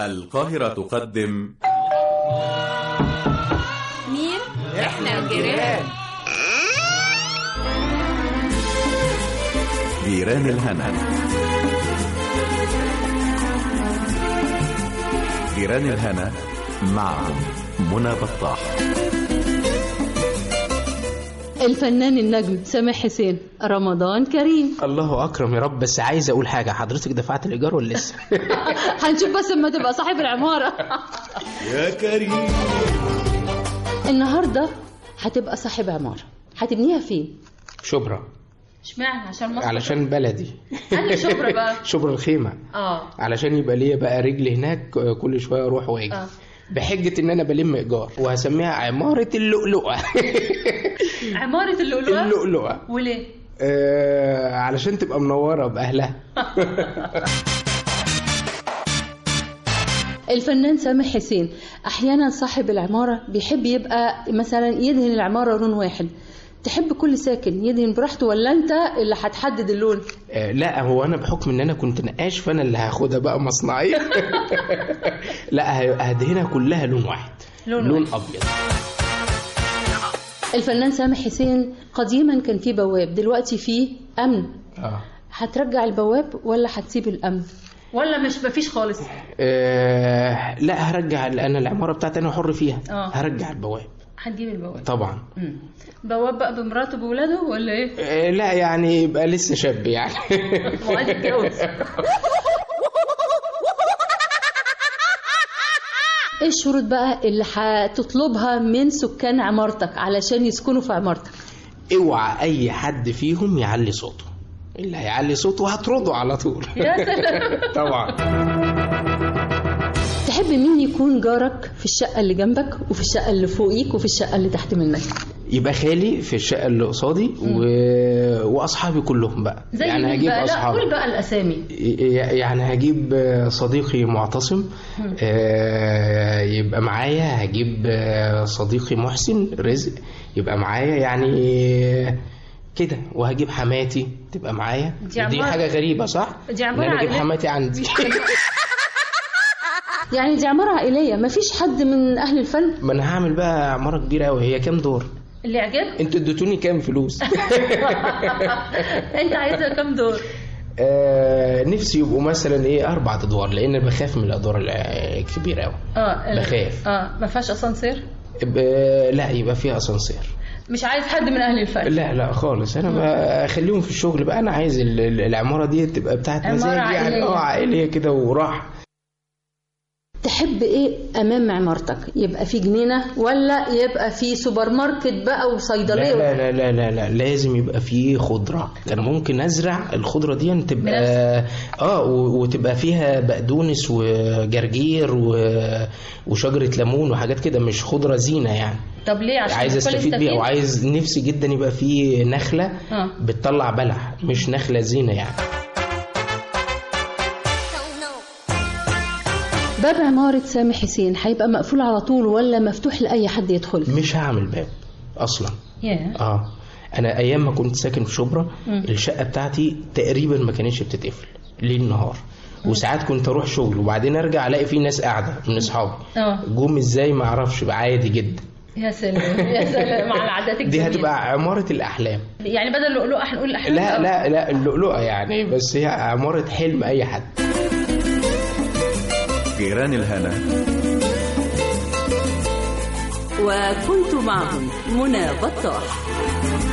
القاهرة تقدم مين؟ احنا الجيران جيران الهنا جيران الهنا معكم منى بطاح الفنان النجم سامح حسين رمضان كريم الله اكرم يا رب بس عايز اقول حاجه حضرتك دفعت الايجار ولا لسه هنشوف بس اما تبقى صاحب العمارة يا كريم النهاردة هتبقى صاحب عمارة هتبنيها فين؟ شبرا اشمعنى عشان مصر علشان بلدي أنهي شبرا بقى؟ شبرا الخيمه اه علشان يبقى ليا بقى رجل هناك كل شويه اروح واجي آه. بحجه ان انا بلم ايجار وهسميها عماره اللؤلؤه عمارة اللؤلؤة اللؤلؤه وليه؟ آه علشان تبقى منوره باهلها الفنان سامح حسين احيانا صاحب العمارة بيحب يبقى مثلا يدهن العمارة لون واحد تحب كل ساكن يدهن براحته ولا انت اللي هتحدد اللون آه لا هو انا بحكم ان انا كنت نقاش فانا اللي هاخدها بقى مصنعيه لا هدهنها كلها لون واحد لون لون واحد. ابيض الفنان سامح حسين قديما كان في بواب دلوقتي في امن اه هترجع البواب ولا هتسيب الامن ولا مش مفيش خالص آه، لا هرجع انا العماره بتاعتي انا حر فيها آه. هرجع البواب هتجيب البواب طبعا مم. بواب بقى بمراته بولاده ولا ايه؟ آه، لا يعني يبقى لسه شاب يعني وعايز يتجوز ايه الشروط بقى اللي هتطلبها من سكان عمارتك علشان يسكنوا في عمارتك اوعى اي حد فيهم يعلي صوته اللي هيعلي صوته هطرده على طول يا سلام طبعا تحب مين يكون جارك في الشقة اللي جنبك وفي الشقة اللي فوقيك وفي الشقة اللي تحت منك يبقى خالي في الشقه اللي قصادي و... واصحابي كلهم بقى زي يعني مين هجيب بقى؟ لا اصحابي قول بقى الاسامي ي- يعني هجيب صديقي معتصم آه، يبقى معايا هجيب آه، صديقي محسن رزق يبقى معايا يعني كده وهجيب حماتي تبقى معايا دي دي عبارة- حاجه غريبه صح دي عبارة إن انا اجيب عن إيه؟ حماتي عندي يعني دي عمارة عائلية مفيش حد من أهل الفن ما انا هعمل بقى عماره كبيره قوي هي كام دور اللي عجبك انتوا اديتوني كام فلوس انت عايزها كام دور؟ آه نفسي يبقوا مثلا ايه اربع ادوار لان أنا بخاف من الادوار الكبيره قوي اه ال- بخاف. اه ما فيهاش اسانسير لا يبقى فيها اسانسير مش عايز حد من اهل الفن لا لا خالص انا بخليهم في الشغل بقى انا عايز ال- ال- العماره دي تبقى بتاعت عمارة مزاج يعني عائلية. اه عائليه كده وراحه تحب إيه أمام عمارتك يبقى في جنينة ولا يبقى في سوبر ماركت بقى لا وصيدلية لا لا لا لا, لا لازم يبقى فيه خضره انا ممكن ازرع الخضره دي تبقى اه و- وتبقى فيها بقدونس وجرجير و- وشجره ليمون وحاجات كده مش خضره زينه يعني طب ليه عشان عايز الكل استفيد بيها يستفيد؟ وعايز نفسي جدا يبقى فيه نخله اه بتطلع بلح مش نخله زينه يعني باب عمارة سامح حسين هيبقى مقفول على طول ولا مفتوح لأي حد يدخل مش هعمل باب اصلا يا اه انا ايام ما كنت ساكن في شبرا الشقه بتاعتي تقريبا ما كانتش بتتقفل ليل نهار وساعات كنت اروح شغل وبعدين ارجع الاقي في ناس قاعده من اصحابي اه جم ازاي ما اعرفش بقى عادي جدا يا سلام يا سلام على العادات دي الجميلة هتبقى عماره الاحلام يعني بدل لؤلؤة هنقول احلام لا لا لا اللؤلؤه يعني بس هي عماره حلم اي حد جيران الهنا وكنت معهم منى بطاح